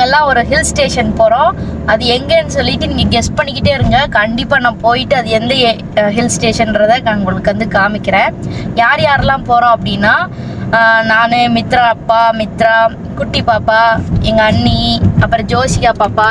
எல்லாம் ஒரு hill station போகிறோம் அது எங்கன்னு சொல்லிட்டு நீங்கள் கெஸ் பண்ணிக்கிட்டே இருங்க கண்டிப்பாக நான் போயிட்டு அது எந்த ஹில் ஸ்டேஷன்றதை நான் உங்களுக்கு வந்து காமிக்கிறேன் யார் யாரெல்லாம் போகிறோம் அப்படின்னா நான் மித்ரா அப்பா மித்ரா குட்டி பாப்பா எங்கள் அண்ணி அப்புறம் ஜோசிகா பாப்பா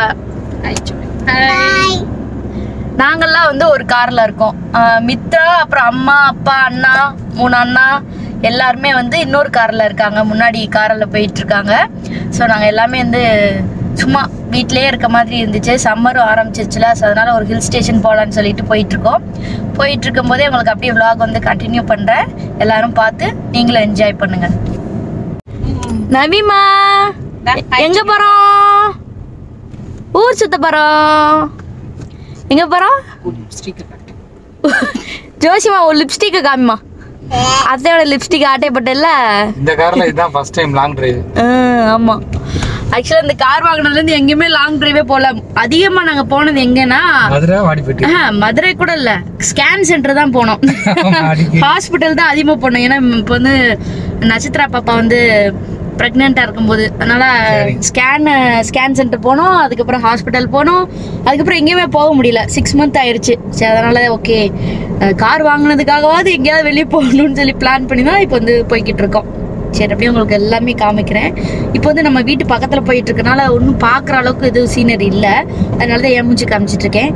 நாங்கெல்லாம் வந்து ஒரு கார்ல இருக்கோம் ஆஹ் மித்ரா அப்புறம் அம்மா அப்பா அண்ணா மூணு அண்ணா எல்லாருமே வந்து இன்னொரு கார்ல இருக்காங்க முன்னாடி காரில் போயிட்டு இருக்காங்க ஸோ நாங்கள் எல்லாமே வந்து சும்மா வீட்டிலேயே இருக்க மாதிரி இருந்துச்சு சம்மரும் ஆரம்பிச்சிருச்சுல ஸோ அதனால ஒரு ஹில் ஸ்டேஷன் போகலான்னு சொல்லிட்டு போயிட்டு இருக்கோம் போயிட்டு இருக்கும் போதே உங்களுக்கு அப்படியே vlog வந்து கண்டினியூ பண்ணுறேன் எல்லாரும் பார்த்து நீங்களும் என்ஜாய் பண்ணுங்க நவிமா எங்க போறோம் ஊர் சுத்த போறோம் எங்க போறோம் ஜோசிமா ஒரு லிப்ஸ்டிக் காமிமா அத்தையோட லிப்ஸ்டிக் ஆட்டைப்பட்டல இந்த கார்ல இதுதான் ஃபர்ஸ்ட் டைம் லாங் டிரைவ் ஆமா ஆக்சுவலா இந்த கார் வாங்கினதுல இருந்து எங்கேயுமே லாங் டிரைவே போல அதிகமா நாங்க போனது எங்கன்னா மதுரை வாடிப்பட்டி ஆஹ், மதுரை கூட இல்ல ஸ்கேன் சென்டர் தான் போனோம் அடிக்கடி. ஹாஸ்பிட்டல் தான் அதிகமா போனோம் ஏன்னா இப்போ வந்து நட்சத்திரா பாப்பா வந்து ப்ரெக்னெண்டா இருக்கும்போது அதனால ஸ்கேன் ஸ்கேன் சென்டர் போனோம் அதுக்கப்புறம் ஹாஸ்பிட்டல் போனோம் அதுக்கப்புறம் எங்கேயுமே போக முடியல சிக்ஸ் மந்த் ஆயிருச்சு சரி அதனால ஓகே கார் வாங்கினதுக்காகவாது எங்கேயாவது வெளியே போகணும்னு சொல்லி பிளான் பண்ணி தான் இப்போ வந்து போய்கிட்டு இருக்கோம் சரி அப்படியே உங்களுக்கு எல்லாமே காமிக்கிறேன் இப்போ வந்து நம்ம வீட்டு பக்கத்துல போயிட்டு இருக்கனால ஒன்றும் பார்க்குற அளவுக்கு எதுவும் சீனரி இல்லை அதனால தான் என் மூஞ்சி காமிச்சிட்டு இருக்கேன்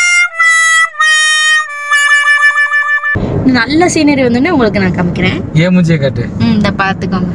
இன்னும் நல்ல சீனரி வந்தோடனே உங்களுக்கு நான் காமிக்கிறேன் ஏன் மூஞ்சியை காட்டு ம் இந்த பார்த்துக்கோங்க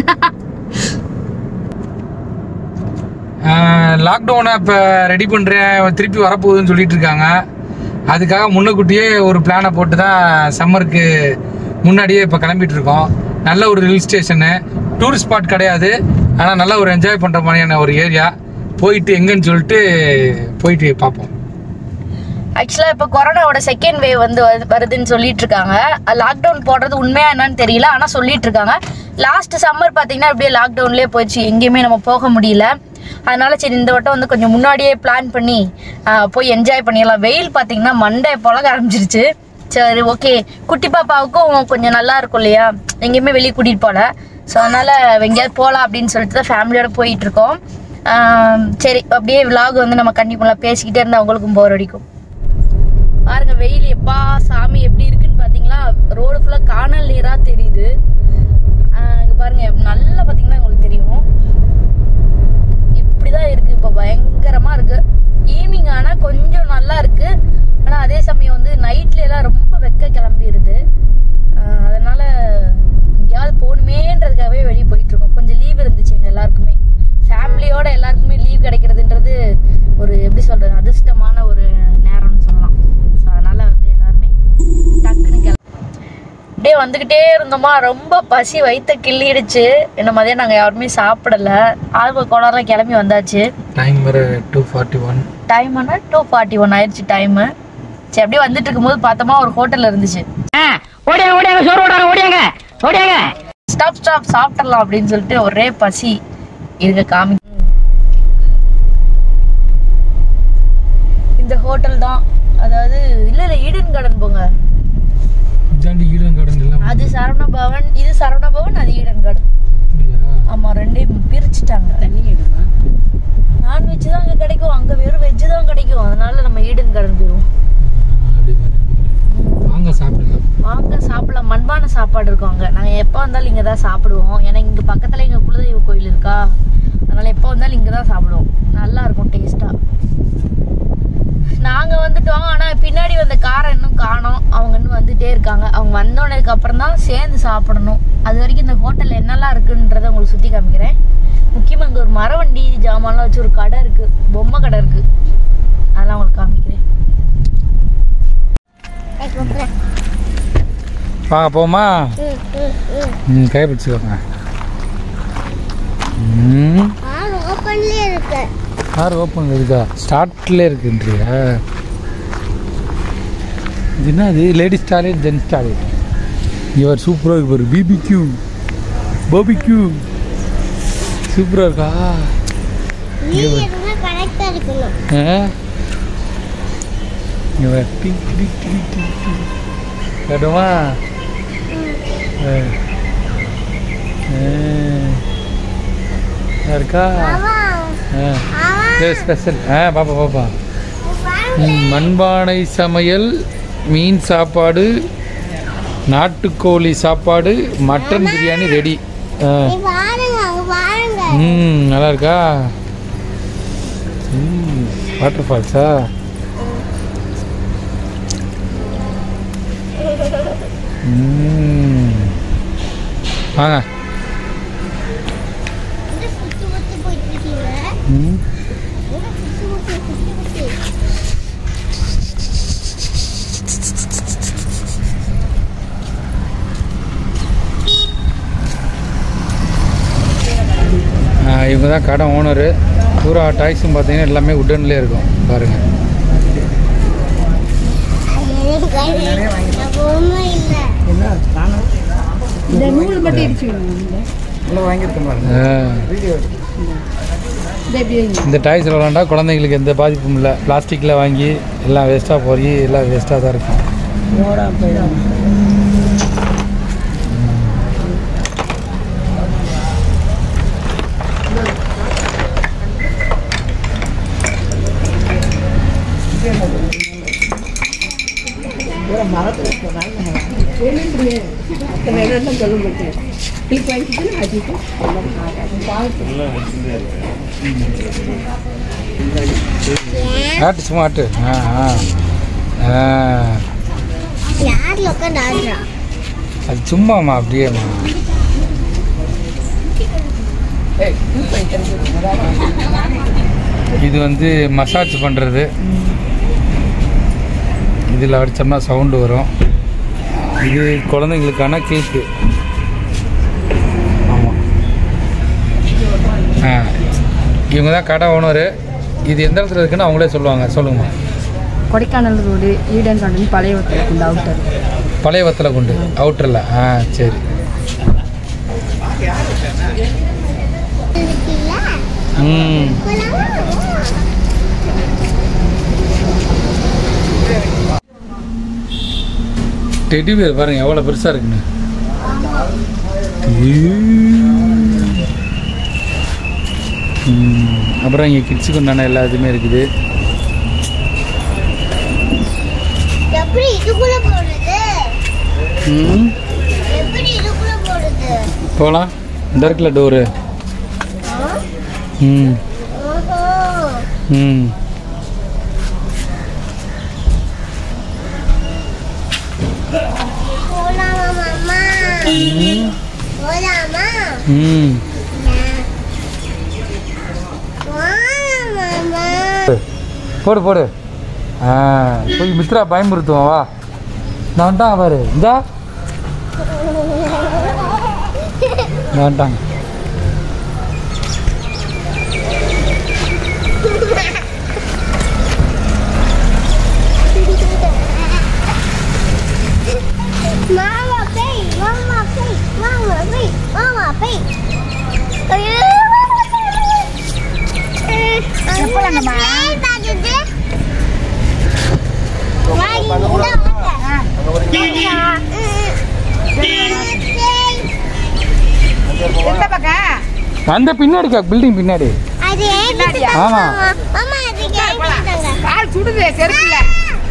லாக்டவுனை இப்போ ரெடி பண்ணுறேன் திருப்பி வரப்போகுதுன்னு சொல்லிட்டு இருக்காங்க அதுக்காக முன்னக்கூட்டியே ஒரு பிளானை போட்டு தான் சம்மருக்கு முன்னாடியே இப்போ கிளம்பிட்டு இருக்கோம் நல்ல ஒரு ஹில் ஸ்டேஷனு டூரிஸ்ட் ஸ்பாட் கிடையாது ஆனால் நல்ல ஒரு என்ஜாய் பண்ணுற மாதிரியான ஒரு ஏரியா போயிட்டு எங்கன்னு சொல்லிட்டு போயிட்டு பார்ப்போம் ஆக்சுவலாக இப்போ கொரோனாவோட செகண்ட் வேவ் வந்து வருது- வருதுன்னு சொல்லிட்டு இருக்காங்க லாக்டவுன் போடுறது உண்மையா என்னன்னு தெரியல ஆனால் சொல்லிட்டு இருக்காங்க லாஸ்ட் சம்மர் பார்த்தீங்கன்னா அப்படியே லாக்டவுன்லேயே போயிடுச்சு எங்கேயுமே நம்ம போக முடியல அதனால சரி இந்த வட்டம் வந்து கொஞ்சம் முன்னாடியே பிளான் பண்ணி ஆஹ், போய் என்ஜாய் பண்ணிடலாம் வெயில் பார்த்தீங்கன்னா மண்டே பழக ஆரம்பிச்சிருச்சு சரி ஓகே குட்டி பாப்பாவுக்கும் கொஞ்சம் நல்லா இருக்கும் இல்லையா எங்கேயுமே வெளியே கூட்டிகிட்டு போகல ஸோ அதனால எங்கேயாவது போகலாம் அப்படின்னு சொல்லிட்டு தான் ஃபேமிலியோட போயிட்டு இருக்கோம் ஆஹ், சரி அப்படியே விலாக் வந்து நம்ம கண்டிப்பாக பேசிக்கிட்டே இருந்தால் அவங்களுக்கும் போர் அடிக்கும் பாருங்க வெயில் எப்பா சாமி எப்படி இருக்குன்னு பாத்தீங்களா ரோடு ஃபுல்லா காணல் நீரா தெரியுது ஆஹ் இங்க பாருங்க நல்லா பாத்தீங்கன்னா உங்களுக்கு தெரியும் இப்படிதான் இருக்கு இப்ப பயங்கரமா இருக்கு ஈவினிங் ஆனா கொஞ்சம் நல்லா இருக்கு ஆனா அதே சமயம் வந்து நைட்ல எல்லாம் ரொம்ப வெக்க கிளம்பிடுது ஆஹ் அதனால எங்கேயாவது போகணுமேன்றதுக்காகவே வெளியே போயிட்டு இருக்கோம் கொஞ்சம் லீவ் இருந்துச்சு எங்க எல்லாருக்குமே ஃபேமிலியோட எல்லாருக்குமே லீவ் கிடைக்கிறதுன்றது ஒரு எப்படி சொல்றது அதிர்ஷ்டமான ஒரு நேரம்னு சொல்லலாம் ஸோ அதனால வந்து எல்லாருமே டக்குன்னு கிளம்ப அப்படியே வந்துக்கிட்டே இருந்தோமா ரொம்ப பசி வயித்த கிள்ளிடுச்சு இந்த மாதிரியே நாங்கள் யாருமே சாப்பிடல ஆல்வ கோளாறுல கிளம்பி வந்தாச்சு டைம் வேறு டூ ஃபார்ட்டி ஒன் டைம் ஆனால் டூ ஃபார்ட்டி ஒன் ஆயிடுச்சு டைமு சரி அப்படியே வந்துட்டு இருக்கும்போது பார்த்தோமா ஒரு ஹோட்டல் இருந்துச்சு ஓடியாங்க ஓடியாங்க சோறு ஓடாங்க ஓடியாங்க ஓடியாங்க ஸ்டாப் ஸ்டாப் சாப்பிடலாம் அப்படின்னு சொல்லிட்டு ஒரே பசி இருக்க காமி இந்த ஹோட்டல் தான் அதாவது இல்ல இல்ல ஈடன் கார்டன் போங்க இதாண்டி ஈடன் கார்டன் எல்லாம் அது சரவண பவன் இது சரவண பவன் அது ஈடன் கார்டன் அப்படியா ஆமா ரெண்டையும் பிரிச்சுட்டாங்க நான்வெஜ் தான் அங்க கிடைக்கும் அங்க வெறும் வெஜ் தான் கிடைக்கும் அதனால நம்ம ஈடன் கார்டன் போயிருவோம் அப்படி பாரு, அப்படி பாரு. வாங்க சாப்பிடுங்க வாங்க சாப்பிடலாம் மண்பான சாப்பாடு இருக்கும் அங்க நாங்க எப்போ வந்தாலும் இங்க தான் சாப்பிடுவோம் ஏன்னா இங்க பக்கத்துல எங்க குலதெய்வ கோயில் இருக்கா அதனால எப்போ வந்தாலும் இங்க தான் சாப்பிடுவோம் நல்லா இருக்கும் டேஸ்டா நாங்க வந்துட்டோம் ஆனா பின்னாடி வந்த காரை இன்னும் காணோம் அவங்க இன்னும் வந்துட்டே இருக்காங்க அவங்க வந்தோடனதுக்கு அப்புறம் தான் சேர்ந்து சாப்பிடணும் அது வரைக்கும் இந்த ஹோட்டல்ல என்னெல்லாம் இருக்குன்றத உங்களுக்கு சுத்தி காமிக்கிறேன் முக்கியமா இங்க ஒரு மரவண்டி ஜாமான்லாம் வச்சு ஒரு கடை இருக்கு பொம்மை கடை இருக்கு அதெல்லாம் உங்களுக்கு காமிக்கிறேன் வாங்க போமா ம் கை பிடிச்சிக்கோங்க ம் ஓப்பன்லயே இருக்கு கார் ஓப்பன் இருக்கா ஸ்டார்ட்ல இருக்குன்றியா இது என்ன அது லேடிஸ் டாய்லெட் ஜென்ஸ் டாய்லெட் இவர் சூப்பராக இருக்கு பாரு பிபிக்யூ பாபிக்யூ சூப்பராக இருக்கா நீ எதுவுமே கரெக்டா இருக்கணும் ஆ இவர் டிங் டிங் டிங் டிங் டிங் கடுமா ஆ. ஆ. இருக்கா மாமா ஆ ஆ அவன் இது ஸ்பெஷல் ஆ பாப்பா பாப்பா பாருங்க ம், மண்பானை சமையல் மீன் சாப்பாடு நாட்டுக்கோழி சாப்பாடு மட்டன் பிரியாணி ரெடி ஆ நீ பாருங்க அங்க பாருங்க ம் நல்லா இருக்கா ம் வாட்டர் ஃபால்ஸா ம் வாங்க இந்த சுத்து சுத்து போயிட்டு இருக்கீங்க ம் இந்த சுத்து சுத்து சுத்து சுத்து ஆ, இவங்க தான் கடை ஓனரு பூரா டாய்ஸும் பார்த்தீங்கன்னா எல்லாமே உட்டன்லேயே இருக்கும் பாருங்கள் எனக்கு ஒண்ணும் இல்லை இந்த டாய்ஸில் விளாண்டா குழந்தைங்களுக்கு எந்த பாதிப்பும் இல்லை பிளாஸ்டிக்கில் வாங்கி எல்லாம் வேஸ்ட்டாக போய் எல்லாம் வேஸ்ட்டாக தான் இருக்கும் ஆட்டு சும்மா ஆட்டு ஆ ஆ ஆ யார்ல உட்காந்து ஆடுறா அது சும்மாம்மா அப்படியேம்மா இது வந்து மசாஜ் பண்ணுறது இதில் அடித்தோம்னா சவுண்டு வரும் இது குழந்தைங்களுக்கான கேக்கு ஆமாம் ஆ இவங்க தான் கடை ஓனரு இது எந்த இடத்துல இருக்குன்னு அவங்களே சொல்லுவாங்க சொல்லுங்கம்மா கொடைக்கானல் ரோடு ஈடன் கார்டன் பழைய வட்டத்துக்கு அவுட்டர் பழைய வத்தலை குண்டு அவுட்டரில் ஆ சரி இருக்குல்ல ம் போலாமா? டெடி பேர் பாருங்க எவ்வளோ பெருசாக இருக்குன்னு ம், அப்புறம் இங்கே கிட்ஸுக்கு உண்டான எல்லா இதுவுமே இருக்குது எப்படி இதுக்குள்ள போடுறது ம் எப்படி இதுக்குள்ள போடுறது போகலாம் இந்த இருக்குல்ல டோரு ம் ஓஹோ ம் போலாமா மாமா போலாமா ம் வாங்க மாமா போடு போடு ஆ போய் மித்ரா பயமுறுத்துவோம் வா நான் வந்துட்டான் பாரு இந்தா நான் வந்துட்டாங்க மாமா பேய் மாமா பேய் மாமா பேய் மாமா பேய் ஐயோ எப்பலாங்கம்மா பாக்குது எந்த பக்கம் அந்த பின்னாடிக்கா பில்டிங் பின்னாடி அது பின்னாடியா? ஆமா. மாமா அது கேட்டாங்க கால் சுடுது செருப்புல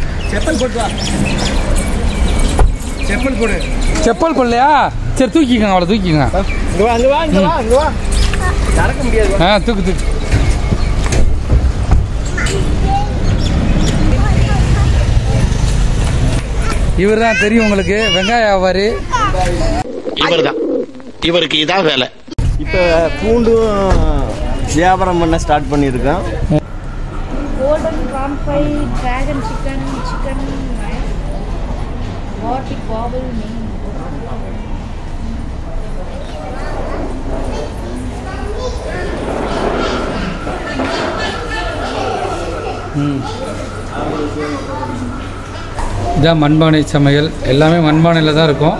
செப்பல் கொள்ளையா சரி தூக்கிக்கங்க அவளை தூக்கிக்கங்க ஆ தூக்கு தூக்கு இவர் தான் தெரியும் உங்களுக்கு வெங்காய வியாபாரி இவர்தான் இவருக்கு இதான் வேலை இப்போ பூண்டும் வியாபாரம் பண்ண ஸ்டார்ட் பண்ணியிருக்கோம் கோல்டன் பாம்பை டிராகன் சிக்கன் சிக்கன் வாட்டி பாவல் மீன் இதான் மண்பானை சமையல் எல்லாமே மண்பானையில் தான் இருக்கும்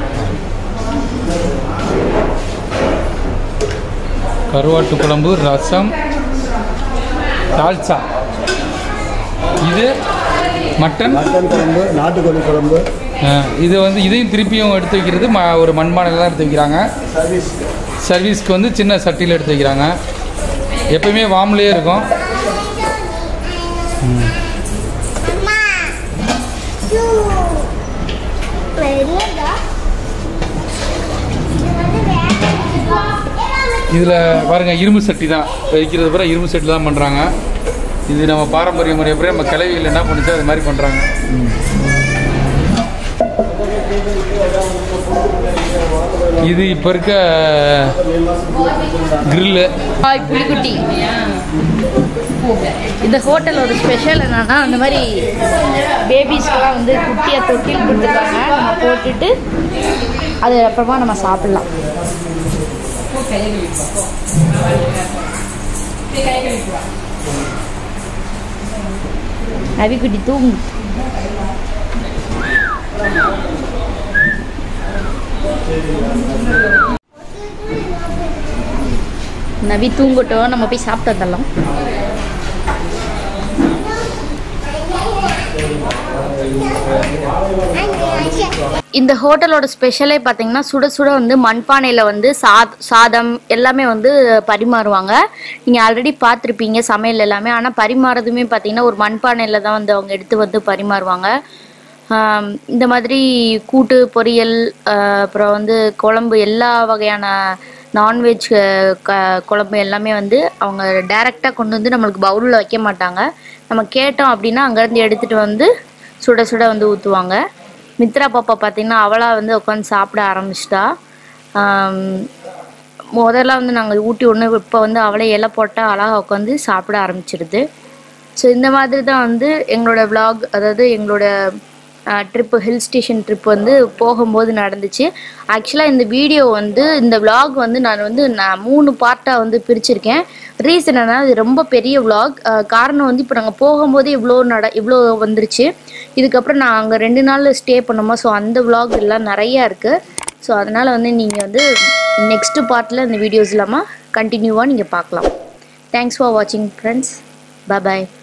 கருவாட்டு குழம்பு ரசம் தால்சா இது மட்டன் மட்டன் குழம்பு நாட்டுக்கோழி குழம்பு அஹ், இது வந்து இதையும் திருப்பியும் எடுத்து வைக்கிறது ம ஒரு மண்பானையில் தான் எடுத்து வைக்கிறாங்க சர்வீஸ் சர்வீஸ்க்கு வந்து சின்ன சட்டியில் எடுத்து வைக்கிறாங்க எப்பயுமே வார்ம்லேயே இருக்கும் அம்மா டூ என்னடா இது வந்து வேற இதில் பாருங்கள் இரும்பு சட்டி தான் வைக்கிறது பூரா இரும்பு சட்டி தான் பண்ணுறாங்க இது நம்ம பாரம்பரிய முறைப்படி நம்ம கிளவிகள் என்ன பண்ணுச்சோ அது மாதிரி பண்ணுறாங்க இது இப்போ இருக்க கிரில்லு ஹாய் புலிக்குட்டி இந்த ஹோட்டல் ஒரு ஸ்பெஷல் என்னன்னா அந்த மாதிரி பேபிஸ்க்கெல்லாம் வந்து குட்டியாக தொட்டில் கொடுத்துருக்காங்க நம்ம போட்டுட்டு அது அப்புறமா நம்ம சாப்பிட்லாம் நவிக்குட்டி தூங்கு நவி தூங்கட்டும் நம்ம போய் சாப்பிட்டு வந்துடலாம் இந்த ஹோட்டலோட ஸ்பெஷலே பார்த்தீங்கன்னா சுட சுட வந்து மண்பானையில் வந்து சாத் சாதம் எல்லாமே வந்து பரிமாறுவாங்க நீங்கள் ஆல்ரெடி பார்த்துருப்பீங்க சமையல் எல்லாமே ஆனால் பரிமாறதுமே பார்த்தீங்கன்னா ஒரு மண்பானையில் தான் வந்து அவங்க எடுத்து வந்து பரிமாறுவாங்க ஆம், இந்த மாதிரி கூட்டு பொரியல் ஆஹ், அப்புறம் வந்து குழம்பு எல்லா வகையான நான்வெஜ் க குழம்பு எல்லாமே வந்து அவங்க டைரெக்டாக கொண்டு வந்து நம்மளுக்கு பவுலில் வைக்க மாட்டாங்க நம்ம கேட்டோம் அப்படின்னா அங்கேருந்து எடுத்துகிட்டு வந்து சுட சுட வந்து ஊற்றுவாங்க மித்ரா பாப்பா பார்த்தீங்கன்னா அவளாக வந்து உட்காந்து சாப்பிட ஆரம்பிச்சிட்டா முதல்ல வந்து நாங்கள் ஊட்டி ஒன்று இப்போ வந்து அவளே இலை போட்டால் அழகாக உட்காந்து சாப்பிட ஆரம்பிச்சிருது ஸோ இந்த மாதிரி தான் வந்து எங்களோட vlog அதாவது எங்களோட ட்ரிப்பு ஹில் ஸ்டேஷன் ட்ரிப் வந்து போகும்போது நடந்துச்சு ஆக்சுவலாக இந்த வீடியோ வந்து இந்த vlog வந்து நான் வந்து நான் மூணு பார்ட்டாக வந்து பிரிச்சிருக்கேன் ரீசன் என்னன்னா இது ரொம்ப பெரிய vlog அஹ் காரணம் வந்து இப்போ நாங்கள் போகும்போது இவ்வளோ நட இவ்வளோ வந்துருச்சு இதுக்கப்புறம் நான் அங்கே ரெண்டு நாள் ஸ்டே பண்ணோமா ஸோ அந்த vlog எல்லாம் நிறையா இருக்குது ஸோ அதனால் வந்து நீங்கள் வந்து நெக்ஸ்ட்டு பார்ட்டில் இந்த வீடியோஸ் இல்லாமல் கண்டினியூவாக நீங்கள் பார்க்கலாம் தேங்க்ஸ் ஃபார் வாட்சிங் ஃப்ரெண்ட்ஸ் பாய்